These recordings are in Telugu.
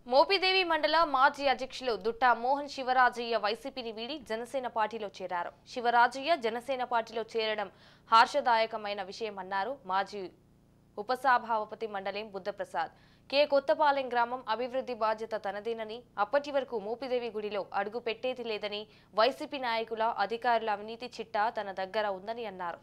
మోపిదేవి మండల మాజీ అధ్యక్షులు దుట్టా మోహన్ శివరాజయ్య వైసీపీని వీడి జనసేన పార్టీలో చేరారు శివరాజయ్య జనసేన పార్టీలో చేరడం హర్షదాయకమైన విషయమన్నారు మాజీ ఉపసభాపతి మండలం బుద్ధప్రసాద్ కె కొత్తపాలెం గ్రామం అభివృద్ధి బాధ్యత తనదేనని అప్పటి వరకు మోపిదేవి గుడిలో అడుగు పెట్టేది లేదని వైసీపీ నాయకుల అధికారుల అవినీతి చిట్టా తన దగ్గర ఉందని అన్నారు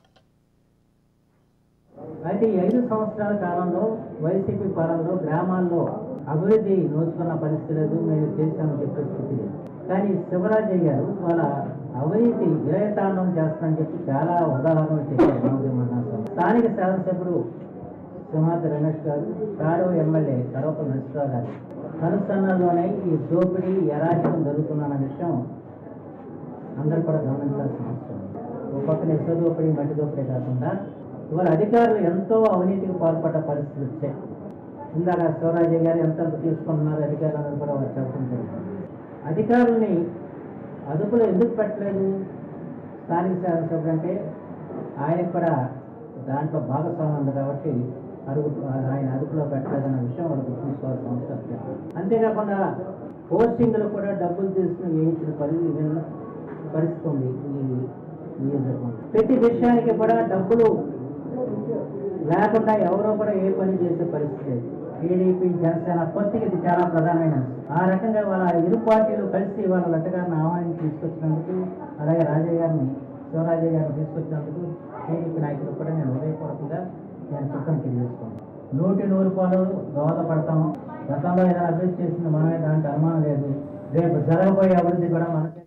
అయితే ఈ ఐదు సంవత్సరాల కాలంలో వైసీపీ పాలనలో గ్రామాల్లో అభివృద్ధి నోచుకున్న పరిస్థితి లేదు మేము చేశామని చెప్పే స్థితి లేదు కానీ శివరాజయ్య గారు వాళ్ళ అవినీతి విలయతాండం చేస్తానని చెప్పి చాలా ఉదాహరణలు చెప్పారు నవోదయ మండలం స్థానిక శాసనసభ్యుడు సింహాద్రి రమేష్ గారు తాడో ఎమ్మెల్యే కడవపల్లి నరసింహరావు గారు కనుసన్నల్లోనే ఈ దోపిడీ ఎరాచకం జరుగుతుందన్న విషయం అందరూ కూడా గమనించాల్సిన అవసరం ఉంది. ఒక పక్కన ఇసుక దోపిడీ మట్టి దోపిడీ కాకుండా ఇవాళ అధికారులు ఎంతో అవినీతికి పాల్పడ్డ పరిస్థితులు వచ్చాయి ఇందాక శివరాజయ్య గారు ఎంత తీసుకుంటున్నారు అధికారులందరూ కూడా వారు చెప్పడం జరుగుతుంది అధికారుల్ని అదుపులో ఎందుకు పెట్టలేదు స్థానిక శాసనసభ్యుడు అంటే ఆయనకు కూడా దాంట్లో భాగస్వామ్యం ఉంది కాబట్టి అడుగు ఆయన అదుపులో పెట్టలేదన్న విషయం వాళ్ళు గుర్తుంచుకోవాల్సిన అవసరం ఉంది. అంతేకాకుండా పోస్టింగ్లు కూడా డబ్బులు తీసుకుని వేయించిన పరిస్థితి విన్న- పరిస్థితి ఉంది ఈ నియోజకవర్గం ప్రతి విషయానికి కూడా డబ్బులు లేకుండా ఎవరో కూడా ఏ పని చేసే పరిస్థితి లేదు టీడీపీ జనసేన పొత్తికి ఇది చాలా ప్రధానమైన అంశం. ఆ రకంగా వాళ్ళ ఇరు పార్టీలు కలిసి వాళ్ళ లత గారిని ఆహ్వానించి తీసుకొచ్చినందుకు అలాగే రాజయ్య గారిని శివరాజయ్య గారిని తీసుకొచ్చినందుకు టీడీపీ నాయకులు కూడా నేను హృదయపూర్వకంగా నేను కృతం తెలియజేసుకున్నాను నూటి నూరు పాలు దోహదపడతాము గతంలో ఏదైనా అభివృద్ధి చేసింది మనమే దాంట్లో అనుమానం లేదు రేపు జరగబోయే అభివృద్ధి కూడా మనకే